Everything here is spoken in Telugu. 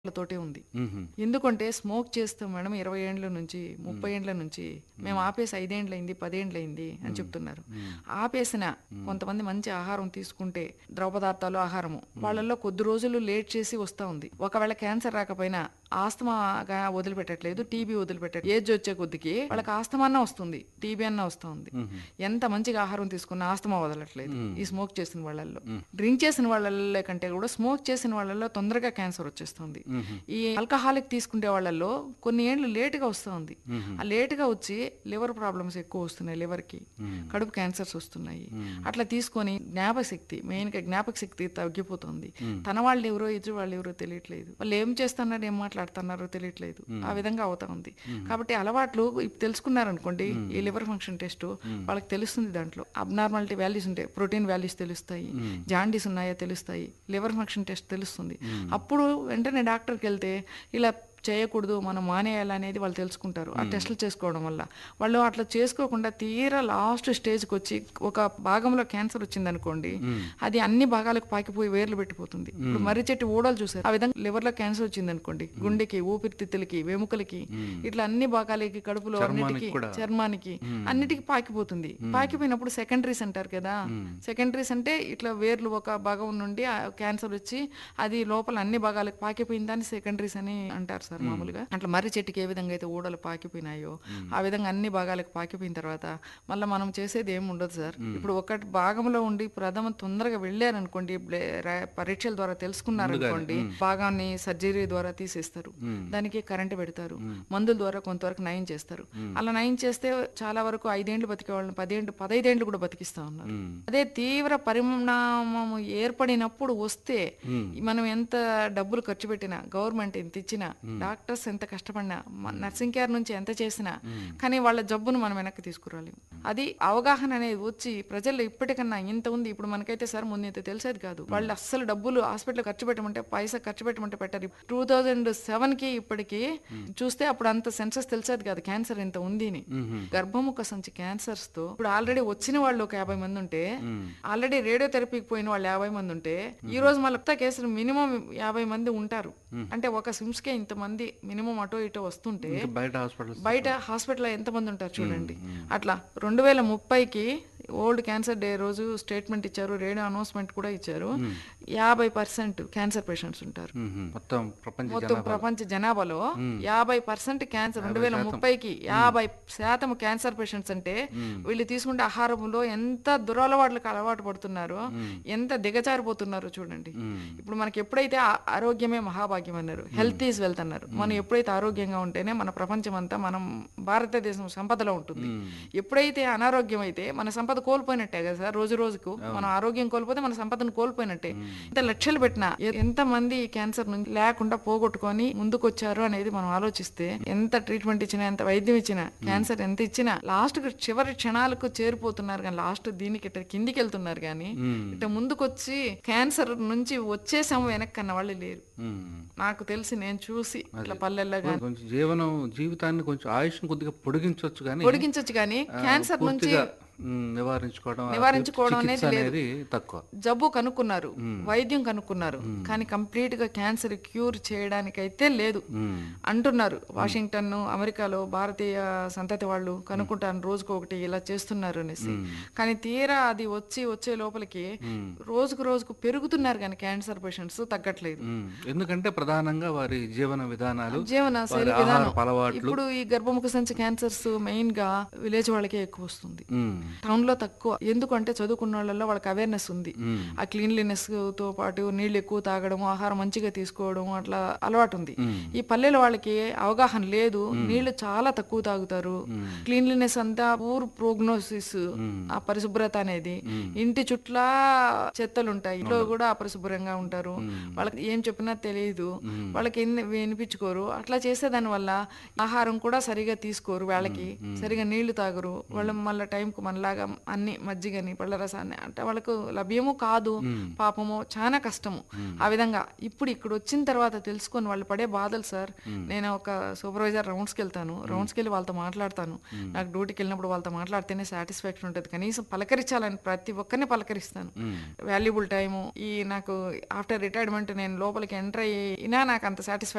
తోటే ఉంది మ్మ్. ఎందుకంటే స్మోక్ చేస్తాం మేడం ఇరవై ఏండ్ల నుంచి ముప్పై ఏండ్ల నుంచి మేము ఆపేసి ఐదేండ్లైంది పదేండ్లైంది అని చెప్తున్నారు ఆపేసిన కొంతమంది మంచి ఆహారం తీసుకుంటే ద్రవ పదార్థాలు ఆహారము వాళ్ళల్లో కొద్ది రోజులు లేట్ చేసి వస్తా ఉంది ఒకవేళ క్యాన్సర్ రాకపోయినా ఆస్తమాగా వదిలిపెట్టట్లేదు టీబీ వదిలిపెట్టట్లేదు ఏజ్ వచ్చే కొద్దికి వాళ్ళకి ఆస్తమా అన్న వస్తుంది టీబీ అన్న వస్తుంది ఎంత మంచిగా ఆహారం తీసుకున్నా ఆస్తమా వదలట్లేదు ఈ స్మోక్ చేసిన వాళ్ళల్లో డ్రింక్ చేసిన వాళ్ళ కంటే కూడా స్మోక్ చేసిన వాళ్ళల్లో తొందరగా క్యాన్సర్ వచ్చేస్తుంది ఈ ఆల్కహాలిక్ తీసుకునే వాళ్ళల్లో కొన్ని ఏళ్ళు లేటుగా వస్తుంది ఆ లేటుగా వచ్చి లివర్ ప్రాబ్లమ్స్ ఎక్కువ వస్తున్నాయి liver కి కడుపు క్యాన్సర్స్ వస్తున్నాయి అట్లా తీసుకొని జ్ఞాపక శక్తి మెయిన్ గా జ్ఞాపక శక్తి తగ్గిపోతుంది తన వాళ్ళు ఎవరో ఎదురు వాళ్ళు ఎవరో తెలియట్లేదు వాళ్ళు ఏం చేస్తున్నారు ఏం మాట్లాడుతున్నారో తెలియట్లేదు ఆ విధంగా అవుతా ఉంది కాబట్టి అలవాట్లు ఇప్పుడు తెలుసుకున్నారనుకోండి ఈ లివర్ ఫంక్షన్ టెస్ట్ వాళ్ళకి తెలుస్తుంది దాంట్లో అబ్నార్మాలిటీ వాల్యూస్ ఉంటాయి ప్రోటీన్ వాల్యూస్ తెలుస్తాయి జాండీస్ ఉన్నాయో తెలుస్తాయి లివర్ ఫంక్షన్ టెస్ట్ తెలుస్తుంది అప్పుడు వెంటనే డాక్టర్కి వెళ్తే ఇలా చేయకూడదు మనం మానేయాలనేది వాళ్ళు తెలుసుకుంటారు ఆ టెస్టులు చేసుకోవడం వల్ల వాళ్ళు అట్లా చేసుకోకుండా తీరా లాస్ట్ స్టేజ్కి వచ్చి ఒక భాగంలో క్యాన్సర్ వచ్చింది అనుకోండి అది అన్ని భాగాలకు పాకిపోయి వేర్లు పెట్టిపోతుంది ఇప్పుడు మర్రి చెట్టు ఊడలు చూసారు ఆ విధంగా liver లో క్యాన్సర్ వచ్చింది అనుకోండి గుండెకి ఊపిరితిత్తులకి వెముకలకి ఇట్లా అన్ని భాగాలకి కడుపులో అన్నిటికీ చర్మానికి అన్నిటికీ పాకిపోతుంది పాకిపోయినప్పుడు సెకండరీస్ అంటారు కదా సెకండరీస్ అంటే ఇట్లా వేర్లు ఒక భాగం నుండి క్యాన్సర్ వచ్చి అది లోపల అన్ని భాగాలకు పాకిపోయిన దాన్ని సెకండరీస్ అని అంటారు సార్ మామూలుగా అట్లా మర్రి చెట్టుకి ఏ విధంగా అయితే ఊడలు పాకిపోయినాయో ఆ విధంగా అన్ని భాగాలకు పాకిపోయిన తర్వాత మళ్ళీ మనం చేసేది ఏమి ఉండదు సార్ ఇప్పుడు ఒకటి భాగంలో ఉండి ప్రథమ తొందరగా వెళ్ళారనుకోండి బ్లే- రా- పరీక్షల ద్వారా తెలుసుకున్నారనుకోండి భాగాన్ని సర్జరీ ద్వారా తీసేస్తారు దానికి కరెంట్ పెడతారు మందుల ద్వారా కొంతవరకు నయం చేస్తారు అలా నయం చేస్తే చాలా వరకు ఐదేండ్లు బతికే వాళ్ళని పదేండ్లు పదైదేండ్లు కూడా బతికిస్తా ఉన్నారు అదే తీవ్ర పరిణామం ఏర్పడినప్పుడు వస్తే మనం ఎంత డబ్బులు ఖర్చు పెట్టినా గవర్నమెంట్ ఎంత ఇచ్చినా డాక్టర్స్ ఎంత కష్టపడినా మ- నర్సింగ్ కేర్ నుంచి ఎంత చేసినా కానీ వాళ్ళ జబ్బును మనం వెనక్కి తీసుకురాలేము అది అవగాహన అనేది వచ్చి ప్రజల్లో ఇప్పటికన్నా ఇంత ఉంది ఇప్పుడు మనకైతే సార్ ముందు ఇంత తెలిసేది కాదు వాళ్ళు అస్సలు డబ్బులు హాస్పిటల్ ఖర్చు పెట్టమంటే పైసా ఖర్చు పెట్టమంటే పెట్టారు టూ థౌజండ్ సెవెన్ కి ఇప్పటికి చూస్తే అప్పుడు అంత సెన్సస్ తెలిసేది కాదు క్యాన్సర్ ఇంత ఉంది అని గర్భముఖ సంచి క్యాన్సర్స్ తో ఇప్పుడు ఆల్రెడీ వచ్చిన వాళ్ళు ఒక యాభై మంది ఉంటే ఆల్రెడీ రేడియోథెరపీకి పోయిన వాళ్ళు యాభై మంది ఉంటే ఈ రోజు మళ్ళీ కొత్త కేసులు మినిమం యాభై మంది ఉంటారు అంటే ఒక సిమ్స్ కే ఇంత మంది మినిమం అటో ఇటో వస్తుంటే ఇంకా బయట హాస్పిటల్స్ బయట హాస్పిటల్ ఎంత మంది ఉంటారు చూడండి అట్లా రెండు వేల ముప్పైకి ఓల్డ్ క్యాన్సర్ డే రోజు స్టేట్మెంట్ ఇచ్చారు రేడియో అనౌన్స్మెంట్ కూడా ఇచ్చారు యాభై పర్సెంట్ క్యాన్సర్ పేషెంట్స్ ఉంటారు మ్మ్. మొత్తం ప్రపంచ మొత్తం ప్రపంచ జనాభాలో యాభై పర్సెంట్ క్యాన్సర్ రెండు వేల ముప్పైకి యాభై శాతం క్యాన్సర్ పేషెంట్స్ అంటే వీళ్ళు తీసుకుంటే ఆహారంలో ఎంత దురలవాట్లకు అలవాటు పడుతున్నారో ఎంత దిగజారిపోతున్నారో చూడండి ఇప్పుడు మనకి ఎప్పుడైతే ఆ- ఆరోగ్యమే మహాభాగ్యం అన్నారు హెల్త్ ఈజ్ వెల్త్ అన్నారు మనం ఎప్పుడైతే ఆరోగ్యంగా ఉంటేనే మన ప్రపంచం అంతా మనం భారతదేశం సంపదలో ఉంటుంది ఎప్పుడైతే అనారోగ్యం అయితే మన సంపద కోల్పోయినట్టే కదా సార్ రోజు రోజుకు మనం ఆరోగ్యం కోల్పోతే మన సంపదను కోల్పోయినట్టే ఎంత లక్షలు పెట్టినా ఎ- ఎంత మంది క్యాన్సర్ నుంచి లేకుండా పోగొట్టుకొని ముందుకు వచ్చారు అనేది మనం ఆలోచిస్తే ఎంత ట్రీట్మెంట్ ఇచ్చినా ఎంత వైద్యం ఇచ్చినా క్యాన్సర్ ఎంత ఇచ్చినా లాస్ట్ చివరి క్షణాలకు చేరిపోతున్నారు కానీ లాస్ట్ దీనికి ఇట్లా కిందికి వెళ్తున్నారు కానీ ఇట్లా ముందుకు వచ్చి క్యాన్సర్ నుంచి వచ్చేసాము వెనక్కి అన్న వాళ్ళు లేరు మ్మ్. నాకు తెలిసి నేను చూసి ఇట్లా పల్లెల్లో కానీ కొంచెం జీవనం జీవితాన్ని కొంచెం ఆయుష్ కొద్దిగా పొడిగించవచ్చు కానీ పొడిగించవచ్చు కానీ క్యాన్సర్ నుంచి పూర్తిగా మ్మ్, నివారించుకోవడం ఆ నివారించుకోవడం చికిత్స అనేది అనేది తక్కువ జబ్బు కనుక్కున్నారు వైద్యం కనుక్కున్నారు కానీ కంప్లీట్ గా క్యాన్సర్ క్యూర్ చేయడానికైతే లేదు మ్మ్. అంటున్నారు వాషింగ్టన్ అమెరికాలో భారతీయ సంతతి వాళ్ళు కనుక్కుంటాను రోజుకు ఒకటి ఇలా చేస్తున్నారు అనేసి కానీ తీరా అది వచ్చి వచ్చే లోపలికి రోజుకు రోజుకు పెరుగుతున్నారు కానీ క్యాన్సర్ పేషెంట్స్ తగ్గట్లేదు మ్మ్. ఎందుకంటే ప్రధానంగా వారి జీవన విధానాలు జీవన వారి శైలి ఆహార విధానం అలవాట్లు ఇప్పుడు ఈ గర్భముఖ సంచి క్యాన్సర్స్ మెయిన్ గా విలేజ్ వాళ్ళకే ఎక్కువ వస్తుంది మ్మ్. టౌన్ లో తక్కువ ఎందుకంటే చదువుకున్న వాళ్ళలో వాళ్ళకి అవేర్నెస్ ఉంది మ్మ్. ఆ క్లీన్లీనెస్ తో పాటు నీళ్లు ఎక్కువ తాగడం ఆహారం మంచిగా తీసుకోవడం అట్లా అలవాటు ఉంది ఈ పల్లెల వాళ్ళకి అవగాహన లేదు నీళ్లు చాలా తక్కువ తాగుతారు క్లీన్లీనెస్ అంతా పూర్ ప్రోగ్నోసిస్ ఆ పరిశుభ్రత అనేది ఇంటి చుట్ల చెత్తలు ఉంటాయి ఇంట్లో కూడా అపరిశుభ్రంగా ఉంటారు వాళ్ళకి ఏం చెప్పినా తెలియదు వాళ్ళకి ఎన్ని వినిపించుకోరు అట్లా చేసేదాని వల్ల ఆహారం కూడా సరిగా తీసుకోరు వాళ్ళకి సరిగా నీళ్లు తాగరు వాళ్ళు మళ్ళీ టైంకు మనలాగా అన్ని మజ్జిగని పళ్ళ రసాన్ని అంటే వాళ్ళకు లభ్యము కాదు పాపము చాలా కష్టము ఆ విధంగా ఇప్పుడు ఇక్కడ వచ్చిన తర్వాత తెలుసుకొని వాళ్ళు పడే బాధలు సార్ నేను ఒక సూపర్వైజర్ రౌండ్స్కి వెళ్తాను రౌండ్స్కి వెళ్ళి వాళ్ళతో మాట్లాడతాను నాకు డ్యూటీకి వెళ్ళినప్పుడు వాళ్ళతో మాట్లాడితేనే సాటిస్ఫాక్షన్ ఉంటుంది కనీసం పలకరించాలని ప్రతి ఒక్కరిని పలకరిస్తాను వాల్యుబుల్ టైము ఈ నాకు ఆఫ్టర్ రిటైర్మెంట్ నేను లోపలికి ఎంటర్ అయినా నాకు అంత సాటిస్ఫాక్షన్